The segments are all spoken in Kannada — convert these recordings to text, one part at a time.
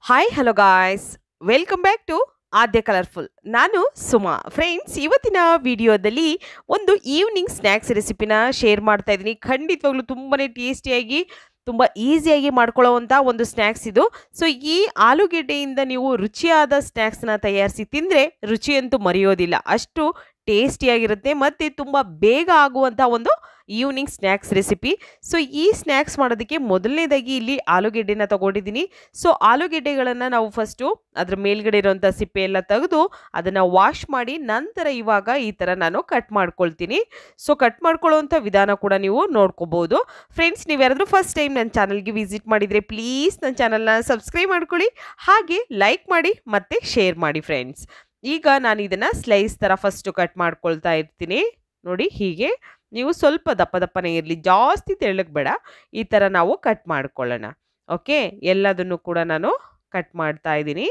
hi hello guys welcome back to Aadya colourful ನಾನು ಸುಮಾ ಫ್ರೆಂಡ್ಸ್ ಇವತ್ತಿನ ವಿಡಿಯೋದಲ್ಲಿ ಒಂದು ಈವ್ನಿಂಗ್ ಸ್ನ್ಯಾಕ್ಸ್ ರೆಸಿಪಿನ ಶೇರ್ ಮಾಡ್ತಾ ಇದ್ದೀನಿ ಖಂಡಿತವಾಗ್ಲೂ ತುಂಬಾ ಟೇಸ್ಟಿಯಾಗಿ ತುಂಬ ಈಸಿಯಾಗಿ ಮಾಡ್ಕೊಳ್ಳೋವಂಥ ಒಂದು ಸ್ನ್ಯಾಕ್ಸ್ ಇದು ಸೊ ಈ ಆಲೂಗೆಡ್ಡೆಯಿಂದ ನೀವು ರುಚಿಯಾದ ಸ್ನ್ಯಾಕ್ಸ್ನ ತಯಾರಿಸಿ ತಿಂದರೆ ರುಚಿಯಂತೂ ಮರೆಯೋದಿಲ್ಲ ಅಷ್ಟು ಟೇಸ್ಟಿಯಾಗಿರುತ್ತೆ ಮತ್ತು ತುಂಬ ಬೇಗ ಆಗುವಂಥ ಒಂದು ಈವ್ನಿಂಗ್ ಸ್ನ್ಯಾಕ್ಸ್ ರೆಸಿಪಿ ಸೊ ಈ ಸ್ನ್ಯಾಕ್ಸ್ ಮಾಡೋದಕ್ಕೆ ಮೊದಲನೇದಾಗಿ ಇಲ್ಲಿ ಆಲೂಗೆಡ್ಡೆನ ತಗೊಂಡಿದ್ದೀನಿ ಸೊ ಆಲೂಗೆಡ್ಡೆಗಳನ್ನು ನಾವು ಫಸ್ಟು ಅದ್ರ ಮೇಲ್ಗಡೆ ಇರೋಂಥ ಸಿಪ್ಪೆ ಎಲ್ಲ ತೆಗೆದು ಅದನ್ನು ವಾಶ್ ಮಾಡಿ ನಂತರ ಇವಾಗ ಈ ಥರ ನಾನು ಕಟ್ ಮಾಡ್ಕೊಳ್ತೀನಿ ಸೊ ಕಟ್ ಮಾಡ್ಕೊಳ್ಳೋವಂಥ ವಿಧಾನ ಕೂಡ ನೀವು ನೋಡ್ಕೋಬೋದು ಫ್ರೆಂಡ್ಸ್ ನೀವು ಯಾರಾದರೂ ಫಸ್ಟ್ ಟೈಮ್ ನನ್ನ ಚಾನಲ್ಗೆ ವಿಸಿಟ್ ಮಾಡಿದರೆ ಪ್ಲೀಸ್ ನನ್ನ ಚಾನಲ್ನ ಸಬ್ಸ್ಕ್ರೈಬ್ ಮಾಡ್ಕೊಳ್ಳಿ ಹಾಗೆ ಲೈಕ್ ಮಾಡಿ ಮತ್ತು ಶೇರ್ ಮಾಡಿ ಫ್ರೆಂಡ್ಸ್ ಈಗ ನಾನು ಇದನ್ನು ಸ್ಲೈಸ್ ಥರ ಫಸ್ಟು ಕಟ್ ಮಾಡ್ಕೊಳ್ತಾ ಇರ್ತೀನಿ ನೋಡಿ ಹೀಗೆ ನೀವು ಸ್ವಲ್ಪ ದಪ್ಪ ದಪ್ಪನೇ ಇರಲಿ ಜಾಸ್ತಿ ತೆಳ್ಳಗೆ ಬೇಡ ಈ ಥರ ನಾವು ಕಟ್ ಮಾಡ್ಕೊಳ್ಳೋಣ ಓಕೆ ಎಲ್ಲದನ್ನು ಕೂಡ ನಾನು ಕಟ್ ಮಾಡ್ತಾ ಇದ್ದೀನಿ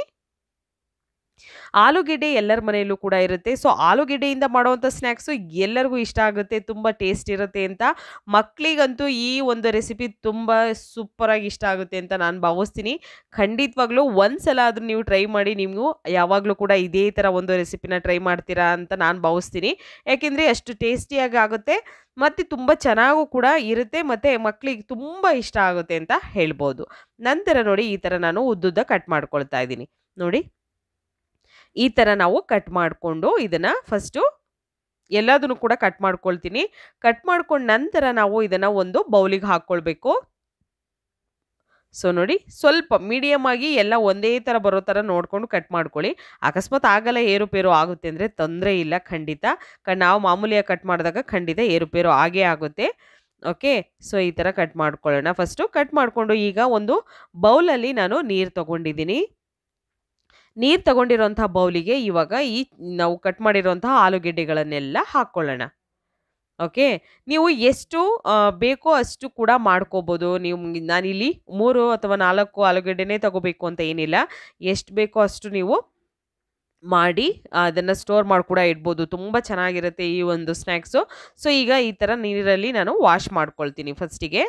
ಆಲೂಗೆಡ್ಡೆ ಎಲ್ಲರ ಮನೆಯಲ್ಲೂ ಕೂಡ ಇರುತ್ತೆ ಸೊ ಆಲೂಗೆಡ್ಡೆಯಿಂದ ಮಾಡುವಂಥ ಸ್ನ್ಯಾಕ್ಸು ಎಲ್ಲರಿಗೂ ಇಷ್ಟ ಆಗುತ್ತೆ ತುಂಬ ಟೇಸ್ಟ್ ಇರುತ್ತೆ ಅಂತ ಮಕ್ಕಳಿಗಂತೂ ಈ ಒಂದು ರೆಸಿಪಿ ತುಂಬ ಸೂಪರಾಗಿ ಇಷ್ಟ ಆಗುತ್ತೆ ಅಂತ ನಾನು ಭಾವಿಸ್ತೀನಿ ಖಂಡಿತವಾಗ್ಲೂ ಒಂದು ಸಲ ಆದರೂ ನೀವು ಟ್ರೈ ಮಾಡಿ ನೀವು ಯಾವಾಗಲೂ ಕೂಡ ಇದೇ ಥರ ಒಂದು ರೆಸಿಪಿನ ಟ್ರೈ ಮಾಡ್ತೀರಾ ಅಂತ ನಾನು ಭಾವಿಸ್ತೀನಿ ಯಾಕೆಂದರೆ ಅಷ್ಟು ಟೇಸ್ಟಿಯಾಗಿ ಆಗುತ್ತೆ ಮತ್ತು ತುಂಬ ಚೆನ್ನಾಗೂ ಕೂಡ ಇರುತ್ತೆ ಮತ್ತು ಮಕ್ಕಳಿಗೆ ತುಂಬ ಇಷ್ಟ ಆಗುತ್ತೆ ಅಂತ ಹೇಳ್ಬೋದು ನಂತರ ನೋಡಿ ಈ ಥರ ನಾನು ಉದ್ದುದ್ದ ಕಟ್ ಮಾಡ್ಕೊಳ್ತಾ ಇದ್ದೀನಿ ನೋಡಿ ಈ ಥರ ನಾವು ಕಟ್ ಮಾಡಿಕೊಂಡು ಇದನ್ನು ಫಸ್ಟು ಎಲ್ಲದನ್ನು ಕೂಡ ಕಟ್ ಮಾಡ್ಕೊಳ್ತೀನಿ ಕಟ್ ಮಾಡ್ಕೊಂಡ ನಂತರ ನಾವು ಇದನ್ನು ಒಂದು ಬೌಲಿಗೆ ಹಾಕ್ಕೊಳ್ಬೇಕು ಸೊ ನೋಡಿ ಸ್ವಲ್ಪ ಮೀಡಿಯಮ್ ಆಗಿ ಎಲ್ಲ ಒಂದೇ ಥರ ಬರೋ ಥರ ನೋಡಿಕೊಂಡು ಕಟ್ ಮಾಡ್ಕೊಳ್ಳಿ ಅಕಸ್ಮಾತ್ ಆಗಲ್ಲ ಏರುಪೇರು ಆಗುತ್ತೆ ಅಂದರೆ ತೊಂದರೆ ಇಲ್ಲ ಖಂಡಿತ ಕ ನಾವು ಮಾಮೂಲಿಯಾಗಿ ಕಟ್ ಮಾಡಿದಾಗ ಖಂಡಿತ ಏರುಪೇರು ಆಗೇ ಆಗುತ್ತೆ ಓಕೆ ಸೊ ಈ ಥರ ಕಟ್ ಮಾಡ್ಕೊಳ್ಳೋಣ ಫಸ್ಟು ಕಟ್ ಮಾಡಿಕೊಂಡು ಈಗ ಒಂದು ಬೌಲಲ್ಲಿ ನಾನು ನೀರು ತೊಗೊಂಡಿದ್ದೀನಿ ನೀರು ತಗೊಂಡಿರೋಂಥ ಬೌಲಿಗೆ ಇವಾಗ ಈ ನಾವು ಕಟ್ ಮಾಡಿರೋಂತಹ ಆಲೂಗೆಡ್ಡೆಗಳನ್ನೆಲ್ಲ ಹಾಕ್ಕೊಳ್ಳೋಣ ಓಕೆ ನೀವು ಎಷ್ಟು ಬೇಕೋ ಅಷ್ಟು ಕೂಡ ಮಾಡ್ಕೋಬೋದು ನೀವು ನಾನಿಲ್ಲಿ ಮೂರು ಅಥವಾ ನಾಲ್ಕು ಆಲೂಗೆಡ್ಡೆನೇ ತಗೋಬೇಕು ಅಂತ ಏನಿಲ್ಲ ಎಷ್ಟು ಬೇಕೋ ಅಷ್ಟು ನೀವು ಮಾಡಿ ಅದನ್ನು ಸ್ಟೋರ್ ಮಾಡಿ ಕೂಡ ಇಡ್ಬೋದು ತುಂಬ ಚೆನ್ನಾಗಿರುತ್ತೆ ಈ ಒಂದು ಸ್ನ್ಯಾಕ್ಸು ಸೊ ಈಗ ಈ ಥರ ನೀರಲ್ಲಿ ನಾನು ವಾಶ್ ಮಾಡ್ಕೊಳ್ತೀನಿ ಫಸ್ಟಿಗೆ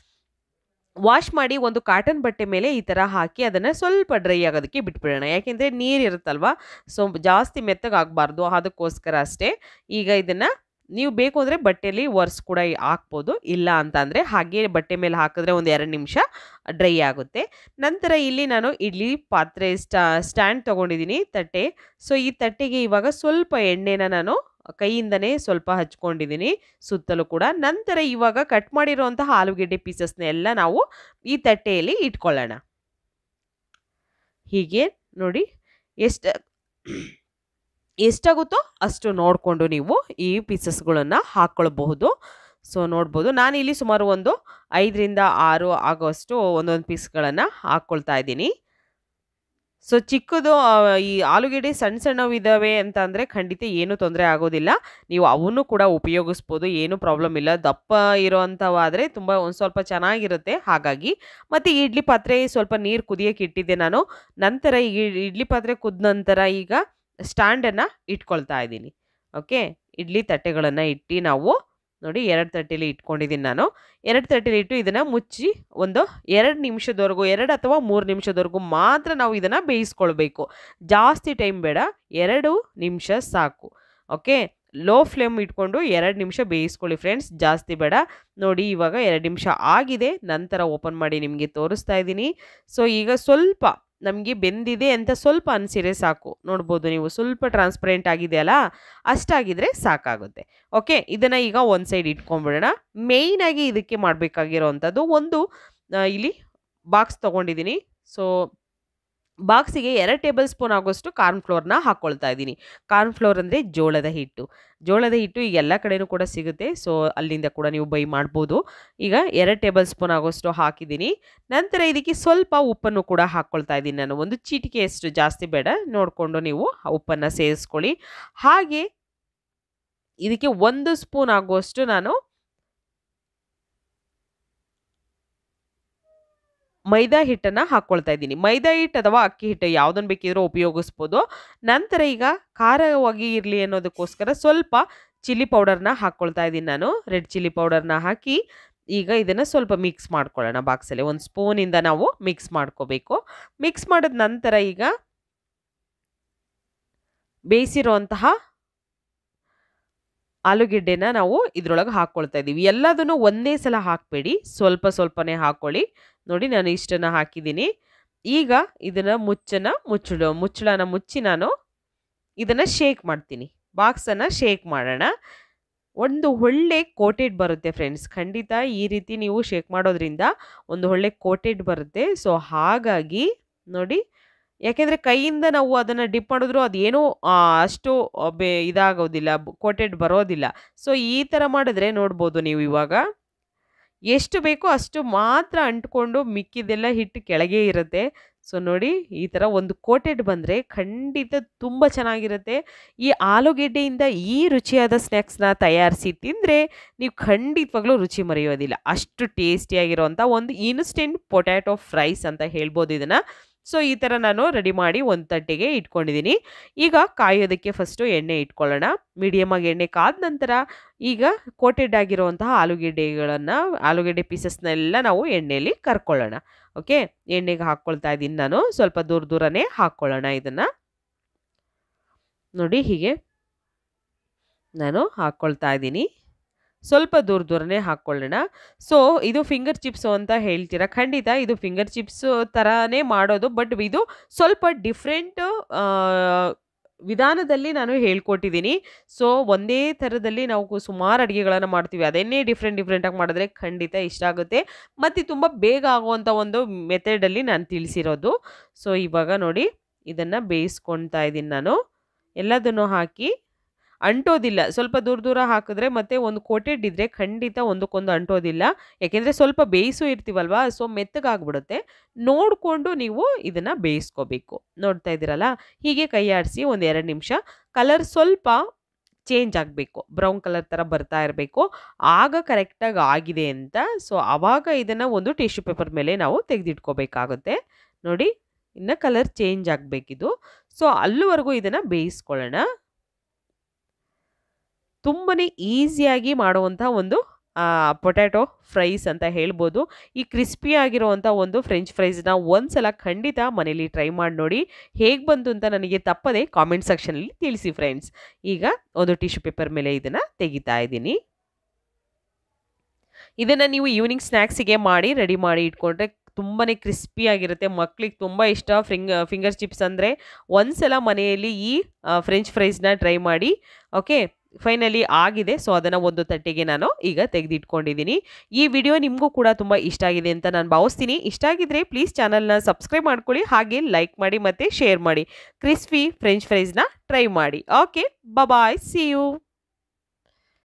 ವಾಶ್ ಮಾಡಿ ಒಂದು ಕಾಟನ್ ಬಟ್ಟೆ ಮೇಲೆ ಈ ಥರ ಹಾಕಿ ಅದನ್ನು ಸ್ವಲ್ಪ ಡ್ರೈ ಆಗೋದಕ್ಕೆ ಬಿಟ್ಬಿಡೋಣ ಯಾಕೆಂದರೆ ನೀರು ಇರುತ್ತಲ್ವ ಸೊ ಜಾಸ್ತಿ ಮೆತ್ತಗಾಗಬಾರ್ದು ಅದಕ್ಕೋಸ್ಕರ ಅಷ್ಟೇ ಈಗ ಇದನ್ನು ನೀವು ಬೇಕು ಅಂದರೆ ಬಟ್ಟೆಯಲ್ಲಿ ವರ್ಸ್ ಕೂಡ ಹಾಕ್ಬೋದು ಇಲ್ಲ ಅಂತ ಅಂದರೆ ಹಾಗೆ ಬಟ್ಟೆ ಮೇಲೆ ಹಾಕಿದ್ರೆ ಒಂದು ಎರಡು ನಿಮಿಷ ಡ್ರೈ ಆಗುತ್ತೆ ನಂತರ ಇಲ್ಲಿ ನಾನು ಇಡ್ಲಿ ಪಾತ್ರೆ ಸ್ಟಾ ಸ್ಟ್ಯಾಂಡ್ ತೊಗೊಂಡಿದ್ದೀನಿ ತಟ್ಟೆ ಸೊ ಈ ತಟ್ಟೆಗೆ ಇವಾಗ ಸ್ವಲ್ಪ ಎಣ್ಣೆನ ನಾನು ಕೈಯಿಂದನೇ ಸ್ವಲ್ಪ ಹಚ್ಕೊಂಡಿದ್ದೀನಿ ಸುತ್ತಲೂ ಕೂಡ ನಂತರ ಇವಾಗ ಕಟ್ ಮಾಡಿರೋಂತಹ ಆಲೂಗೆಡ್ಡೆ ಪೀಸಸ್ನ ಎಲ್ಲ ನಾವು ಈ ತಟ್ಟೆಯಲ್ಲಿ ಇಟ್ಕೊಳ್ಳೋಣ ಹೀಗೆ ನೋಡಿ ಎಷ್ಟು ಎಷ್ಟಾಗುತ್ತೋ ಅಷ್ಟು ನೋಡಿಕೊಂಡು ನೀವು ಈ ಪೀಸಸ್ಗಳನ್ನು ಹಾಕ್ಕೊಳ್ಬಹುದು ಸೊ ನೋಡ್ಬೋದು ನಾನಿಲ್ಲಿ ಸುಮಾರು ಒಂದು ಐದರಿಂದ ಆರು ಆಗೋಷ್ಟು ಒಂದೊಂದು ಪೀಸ್ಗಳನ್ನು ಹಾಕ್ಕೊಳ್ತಾ ಇದ್ದೀನಿ ಸೊ ಚಿಕ್ಕದು ಈ ಆಲೂಗೆಡ್ಡೆ ಸಣ್ಣ ಸಣ್ಣವು ಇದ್ದಾವೆ ಅಂತ ಅಂದರೆ ಖಂಡಿತ ಏನೂ ತೊಂದರೆ ಆಗೋದಿಲ್ಲ ನೀವು ಅವನ್ನು ಕೂಡ ಉಪಯೋಗಿಸ್ಬೋದು ಏನೂ ಪ್ರಾಬ್ಲಮ್ ಇಲ್ಲ ದಪ್ಪ ಇರೋವಂಥವಾದರೆ ತುಂಬ ಒಂದು ಸ್ವಲ್ಪ ಚೆನ್ನಾಗಿರುತ್ತೆ ಹಾಗಾಗಿ ಮತ್ತು ಇಡ್ಲಿ ಪಾತ್ರೆ ಸ್ವಲ್ಪ ನೀರು ಕುದಿಯೋಕೆ ಇಟ್ಟಿದ್ದೆ ನಾನು ನಂತರ ಈ ಇಡ್ಲಿ ಪಾತ್ರೆ ಕುದ ನಂತರ ಈಗ ಸ್ಟ್ಯಾಂಡನ್ನು ಇಟ್ಕೊಳ್ತಾ ಇದ್ದೀನಿ ಓಕೆ ಇಡ್ಲಿ ತಟ್ಟೆಗಳನ್ನು ಇಟ್ಟು ನಾವು ನೋಡಿ ಎರಡು ತಟ್ಟೆಲಿ ಇಟ್ಕೊಂಡಿದ್ದೀನಿ ನಾನು ಎರಡು ತಟ್ಟೆಲಿ ಇಟ್ಟು ಇದನ್ನು ಮುಚ್ಚಿ ಒಂದು ಎರಡು ನಿಮಿಷದವರೆಗೂ ಎರಡು ಅಥವಾ ಮೂರು ನಿಮಿಷದವರೆಗೂ ಮಾತ್ರ ನಾವು ಇದನ್ನು ಬೇಯಿಸ್ಕೊಳ್ಬೇಕು ಜಾಸ್ತಿ ಟೈಮ್ ಬೇಡ ಎರಡು ನಿಮಿಷ ಸಾಕು ಓಕೆ ಲೋ ಫ್ಲೇಮ್ ಇಟ್ಕೊಂಡು ಎರಡು ನಿಮಿಷ ಬೇಯಿಸ್ಕೊಳ್ಳಿ ಫ್ರೆಂಡ್ಸ್ ಜಾಸ್ತಿ ಬೇಡ ನೋಡಿ ಇವಾಗ ಎರಡು ನಿಮಿಷ ಆಗಿದೆ ನಂತರ ಓಪನ್ ಮಾಡಿ ನಿಮಗೆ ತೋರಿಸ್ತಾ ಇದ್ದೀನಿ ಸೊ ಈಗ ಸ್ವಲ್ಪ ನಮಗೆ ಬೆಂದಿದೆ ಅಂತ ಸ್ವಲ್ಪ ಅನಿಸಿದ್ರೆ ಸಾಕು ನೋಡ್ಬೋದು ನೀವು ಸ್ವಲ್ಪ ಟ್ರಾನ್ಸ್ಪರೆಂಟ್ ಆಗಿದೆಯಲ್ಲ ಅಷ್ಟಾಗಿದ್ರೆ ಸಾಕಾಗುತ್ತೆ ಓಕೆ ಇದನ್ನು ಈಗ ಒಂದು ಸೈಡ್ ಇಟ್ಕೊಂಡ್ಬಿಡೋಣ ಮೇಯ್ನಾಗಿ ಇದಕ್ಕೆ ಮಾಡಬೇಕಾಗಿರೋವಂಥದ್ದು ಒಂದು ಇಲ್ಲಿ ಬಾಕ್ಸ್ ತೊಗೊಂಡಿದ್ದೀನಿ ಸೊ ಬಾಕ್ಸಿಗೆ ಎರಡು ಟೇಬಲ್ ಸ್ಪೂನ್ ಆಗೋಷ್ಟು ಕಾರ್ನ್ ಫ್ಲೋರ್ನ ಹಾಕ್ಕೊಳ್ತಾ ಇದ್ದೀನಿ ಕಾರ್ನ್ ಫ್ಲೋರ್ ಅಂದರೆ ಜೋಳದ ಹಿಟ್ಟು ಜೋಳದ ಹಿಟ್ಟು ಈಗ ಎಲ್ಲ ಕಡೆನೂ ಕೂಡ ಸಿಗುತ್ತೆ ಸೊ ಅಲ್ಲಿಂದ ಕೂಡ ನೀವು ಬೈ ಮಾಡ್ಬೋದು ಈಗ ಎರಡು ಟೇಬಲ್ ಸ್ಪೂನ್ ಆಗೋಷ್ಟು ಹಾಕಿದ್ದೀನಿ ನಂತರ ಇದಕ್ಕೆ ಸ್ವಲ್ಪ ಉಪ್ಪನ್ನು ಕೂಡ ಹಾಕ್ಕೊಳ್ತಾ ಇದ್ದೀನಿ ನಾನು ಒಂದು ಚಿಟಿಕೆಯಷ್ಟು ಜಾಸ್ತಿ ಬೇಡ ನೋಡಿಕೊಂಡು ನೀವು ಉಪ್ಪನ್ನು ಸೇರಿಸ್ಕೊಳ್ಳಿ ಹಾಗೆ ಇದಕ್ಕೆ ಒಂದು ಸ್ಪೂನ್ ಆಗುವಷ್ಟು ನಾನು ಮೈದಾ ಹಿಟ್ಟನ್ನು ಹಾಕ್ಕೊಳ್ತಾ ಇದ್ದೀನಿ ಮೈದಾ ಹಿಟ್ಟು ಅಥವಾ ಅಕ್ಕಿ ಹಿಟ್ಟು ಯಾವುದನ್ನು ಬೇಕಿದ್ರೂ ಉಪಯೋಗಿಸ್ಬೋದು ನಂತರ ಈಗ ಖಾರವಾಗಿ ಇರಲಿ ಅನ್ನೋದಕ್ಕೋಸ್ಕರ ಸ್ವಲ್ಪ ಚಿಲ್ಲಿ ಪೌಡರ್ನ ಹಾಕ್ಕೊಳ್ತಾ ಇದ್ದೀನಿ ನಾನು ರೆಡ್ ಚಿಲ್ಲಿ ಪೌಡರ್ನ ಹಾಕಿ ಈಗ ಇದನ್ನು ಸ್ವಲ್ಪ ಮಿಕ್ಸ್ ಮಾಡ್ಕೊಳ್ಳೋಣ ಬಾಕ್ಸಲ್ಲಿ ಒಂದು ಸ್ಪೂನಿಂದ ನಾವು ಮಿಕ್ಸ್ ಮಾಡ್ಕೋಬೇಕು ಮಿಕ್ಸ್ ಮಾಡಿದ ನಂತರ ಈಗ ಬೇಯಿಸಿರುವಂತಹ ಆಲೂಗೆಡ್ಡೆನ ನಾವು ಇದ್ರೊಳಗೆ ಹಾಕ್ಕೊಳ್ತಾ ಇದ್ದೀವಿ ಎಲ್ಲದನ್ನು ಒಂದೇ ಸಲ ಹಾಕಬೇಡಿ ಸ್ವಲ್ಪ ಸ್ವಲ್ಪನೇ ಹಾಕ್ಕೊಳ್ಳಿ ನೋಡಿ ನಾನು ಇಷ್ಟನ್ನು ಹಾಕಿದ್ದೀನಿ ಈಗ ಇದನ್ನು ಮುಚ್ಚನ ಮುಚ್ಚಳು ಮುಚ್ಚಳನ ಮುಚ್ಚಿ ನಾನು ಇದನ್ನು ಶೇಕ್ ಮಾಡ್ತೀನಿ ಬಾಕ್ಸನ್ನು ಶೇಕ್ ಮಾಡೋಣ ಒಂದು ಒಳ್ಳೆ ಕೋಟೆಡ್ ಬರುತ್ತೆ ಫ್ರೆಂಡ್ಸ್ ಖಂಡಿತ ಈ ರೀತಿ ನೀವು ಶೇಕ್ ಮಾಡೋದ್ರಿಂದ ಒಂದು ಒಳ್ಳೆ ಕೋಟೆಡ್ ಬರುತ್ತೆ ಸೊ ಹಾಗಾಗಿ ನೋಡಿ ಯಾಕೆಂದರೆ ಕೈಯಿಂದ ನಾವು ಅದನ್ನು ಡಿಪ್ ಮಾಡಿದ್ರು ಅದೇನೂ ಅಷ್ಟು ಬೇ ಇದಾಗೋದಿಲ್ಲ ಕೋಟೆಡ್ ಬರೋದಿಲ್ಲ ಸೊ ಈ ಥರ ಮಾಡಿದ್ರೆ ನೋಡ್ಬೋದು ನೀವು ಇವಾಗ ಎಷ್ಟು ಬೇಕೋ ಅಷ್ಟು ಮಾತ್ರ ಅಂಟ್ಕೊಂಡು ಮಿಕ್ಕಿದೆಲ್ಲ ಹಿಟ್ಟು ಕೆಳಗೆ ಇರುತ್ತೆ ಸೊ ನೋಡಿ ಈ ಥರ ಒಂದು ಕೋಟೆಡ್ ಬಂದರೆ ಖಂಡಿತ ತುಂಬ ಚೆನ್ನಾಗಿರುತ್ತೆ ಈ ಆಲೂಗೆಡ್ಡೆಯಿಂದ ಈ ರುಚಿಯಾದ ಸ್ನ್ಯಾಕ್ಸ್ನ ತಯಾರಿಸಿ ತಿಂದರೆ ನೀವು ಖಂಡಿತವಾಗ್ಲೂ ರುಚಿ ಮರೆಯೋದಿಲ್ಲ ಅಷ್ಟು ಟೇಸ್ಟಿಯಾಗಿರೋಂಥ ಒಂದು ಇನ್ಸ್ಟೆಂಟ್ ಪೊಟ್ಯಾಟೊ ಫ್ರೈಸ್ ಅಂತ ಹೇಳ್ಬೋದು ಇದನ್ನು ಸೊ ಈ ಥರ ನಾನು ರೆಡಿ ಮಾಡಿ ಒಂದು ತಟ್ಟೆಗೆ ಇಟ್ಕೊಂಡಿದ್ದೀನಿ ಈಗ ಕಾಯೋದಕ್ಕೆ ಫಸ್ಟು ಎಣ್ಣೆ ಇಟ್ಕೊಳ್ಳೋಣ ಮೀಡಿಯಮಾಗಿ ಎಣ್ಣೆ ಕಾದ ನಂತರ ಈಗ ಕೋಟೆಡ್ ಆಗಿರುವಂತಹ ಆಲೂಗೆಡ್ಡೆಗಳನ್ನು ಆಲೂಗೆಡ್ಡೆ ಪೀಸಸ್ನೆಲ್ಲ ನಾವು ಎಣ್ಣೆಯಲ್ಲಿ ಕರ್ಕೊಳ್ಳೋಣ ಓಕೆ ಎಣ್ಣೆಗೆ ಹಾಕ್ಕೊಳ್ತಾ ಇದ್ದೀನಿ ನಾನು ಸ್ವಲ್ಪ ದೂರ ದೂರನೇ ಹಾಕ್ಕೊಳ್ಳೋಣ ಇದನ್ನು ನೋಡಿ ಹೀಗೆ ನಾನು ಹಾಕ್ಕೊಳ್ತಾ ಇದ್ದೀನಿ ಸ್ವಲ್ಪ ದೂರ ದೂರನೇ ಹಾಕ್ಕೊಳ್ಳೋಣ ಸೊ ಇದು ಫಿಂಗರ್ ಚಿಪ್ಸು ಅಂತ ಹೇಳ್ತೀರಾ ಖಂಡಿತ ಇದು ಫಿಂಗರ್ ಚಿಪ್ಸ್ ಥರನೇ ಮಾಡೋದು ಬಟ್ ಇದು ಸ್ವಲ್ಪ ಡಿಫ್ರೆಂಟ್ ವಿಧಾನದಲ್ಲಿ ನಾನು ಹೇಳ್ಕೊಟ್ಟಿದ್ದೀನಿ ಸೊ ಒಂದೇ ಥರದಲ್ಲಿ ನಾವು ಸುಮಾರು ಅಡುಗೆಗಳನ್ನು ಮಾಡ್ತೀವಿ ಅದನ್ನೇ ಡಿಫ್ರೆಂಟ್ ಡಿಫ್ರೆಂಟಾಗಿ ಮಾಡಿದ್ರೆ ಖಂಡಿತ ಇಷ್ಟ ಆಗುತ್ತೆ ಮತ್ತು ತುಂಬ ಬೇಗ ಆಗುವಂಥ ಒಂದು ಮೆಥಡಲ್ಲಿ ನಾನು ತಿಳಿಸಿರೋದು ಸೊ ಇವಾಗ ನೋಡಿ ಇದನ್ನು ಬೇಯಿಸ್ಕೊಳ್ತಾ ಇದ್ದೀನಿ ನಾನು ಎಲ್ಲದನ್ನು ಹಾಕಿ ಅಂಟೋದಿಲ್ಲ ಸ್ವಲ್ಪ ದೂರ ದೂರ ಹಾಕಿದ್ರೆ ಮತ್ತೆ ಒಂದು ಕೋಟೆಡ್ ಇದ್ದರೆ ಖಂಡಿತ ಒಂದಕ್ಕೊಂದು ಅಂಟೋದಿಲ್ಲ ಯಾಕೆಂದರೆ ಸ್ವಲ್ಪ ಬೇಯಿಸು ಇರ್ತೀವಲ್ವಾ ಸೊ ಮೆತ್ತಗಾಗ್ಬಿಡುತ್ತೆ ನೋಡಿಕೊಂಡು ನೀವು ಇದನ್ನು ಬೇಯಿಸ್ಕೋಬೇಕು ನೋಡ್ತಾ ಇದ್ದೀರಲ್ಲ ಹೀಗೆ ಕೈ ಆಡಿಸಿ ಒಂದು ಎರಡು ನಿಮಿಷ ಕಲರ್ ಸ್ವಲ್ಪ ಚೇಂಜ್ ಆಗಬೇಕು ಬ್ರೌನ್ ಕಲರ್ ಥರ ಬರ್ತಾ ಇರಬೇಕು ಆಗ ಕರೆಕ್ಟಾಗಿ ಆಗಿದೆ ಅಂತ ಸೊ ಆವಾಗ ಇದನ್ನು ಒಂದು ಟಿಶ್ಯೂ ಪೇಪರ್ ಮೇಲೆ ನಾವು ತೆಗೆದಿಟ್ಕೋಬೇಕಾಗುತ್ತೆ ನೋಡಿ ಇನ್ನು ಕಲರ್ ಚೇಂಜ್ ಆಗಬೇಕಿದು ಸೊ ಅಲ್ಲಿವರೆಗೂ ಇದನ್ನು ಬೇಯಿಸ್ಕೊಳ್ಳೋಣ ತುಂಬಾ ಈಸಿಯಾಗಿ ಮಾಡುವಂಥ ಒಂದು ಪೊಟ್ಯಾಟೊ ಫ್ರೈಸ್ ಅಂತ ಹೇಳ್ಬೋದು ಈ ಕ್ರಿಸ್ಪಿ ಆಗಿರುವಂಥ ಒಂದು ಫ್ರೆಂಚ್ ಫ್ರೈಸ್ನ ಒಂದು ಸಲ ಖಂಡಿತ ಮನೇಲಿ ಟ್ರೈ ಮಾಡಿ ನೋಡಿ ಹೇಗೆ ಬಂತು ಅಂತ ನನಗೆ ತಪ್ಪದೆ ಕಾಮೆಂಟ್ ಸೆಕ್ಷನಲ್ಲಿ ತಿಳಿಸಿ ಫ್ರೆಂಡ್ಸ್ ಈಗ ಒಂದು ಟಿಶ್ಯೂ ಪೇಪರ್ ಮೇಲೆ ಇದನ್ನು ತೆಗಿತಾ ಇದ್ದೀನಿ ಇದನ್ನು ನೀವು ಈವ್ನಿಂಗ್ ಸ್ನ್ಯಾಕ್ಸಿಗೆ ಮಾಡಿ ರೆಡಿ ಮಾಡಿ ಇಟ್ಕೊಂಡ್ರೆ ತುಂಬಾ ಕ್ರಿಸ್ಪಿಯಾಗಿರುತ್ತೆ ಮಕ್ಳಿಗೆ ತುಂಬ ಇಷ್ಟ ಫಿಂಗ ಫಿಂಗರ್ ಚಿಪ್ಸ್ ಅಂದರೆ ಒಂದು ಸಲ ಮನೆಯಲ್ಲಿ ಈ ಫ್ರೆಂಚ್ ಫ್ರೈಸ್ನ ಟ್ರೈ ಮಾಡಿ ಓಕೆ ಫೈನಲಿ ಆಗಿದೆ ಸೊ ಅದನ್ನು ಒಂದು ತಟ್ಟೆಗೆ ನಾನು ಈಗ ತೆಗೆದಿಟ್ಕೊಂಡಿದ್ದೀನಿ ಈ ವಿಡಿಯೋ ನಿಮಗೂ ಕೂಡ ತುಂಬ ಇಷ್ಟ ಆಗಿದೆ ಅಂತ ನಾನು ಭಾವಿಸ್ತೀನಿ ಇಷ್ಟ ಆಗಿದ್ರೆ ಪ್ಲೀಸ್ ಚಾನಲ್ನ ಸಬ್ಸ್ಕ್ರೈಬ್ ಮಾಡ್ಕೊಳ್ಳಿ ಹಾಗೆ ಲೈಕ್ ಮಾಡಿ ಮತ್ತು ಶೇರ್ ಮಾಡಿ ಕ್ರಿಸ್ಪಿ ಫ್ರೆಂಚ್ ಫ್ರೈಸ್ನ ಟ್ರೈ ಮಾಡಿ ಓಕೆ ಬಾಯ್ ಸಿ ಯು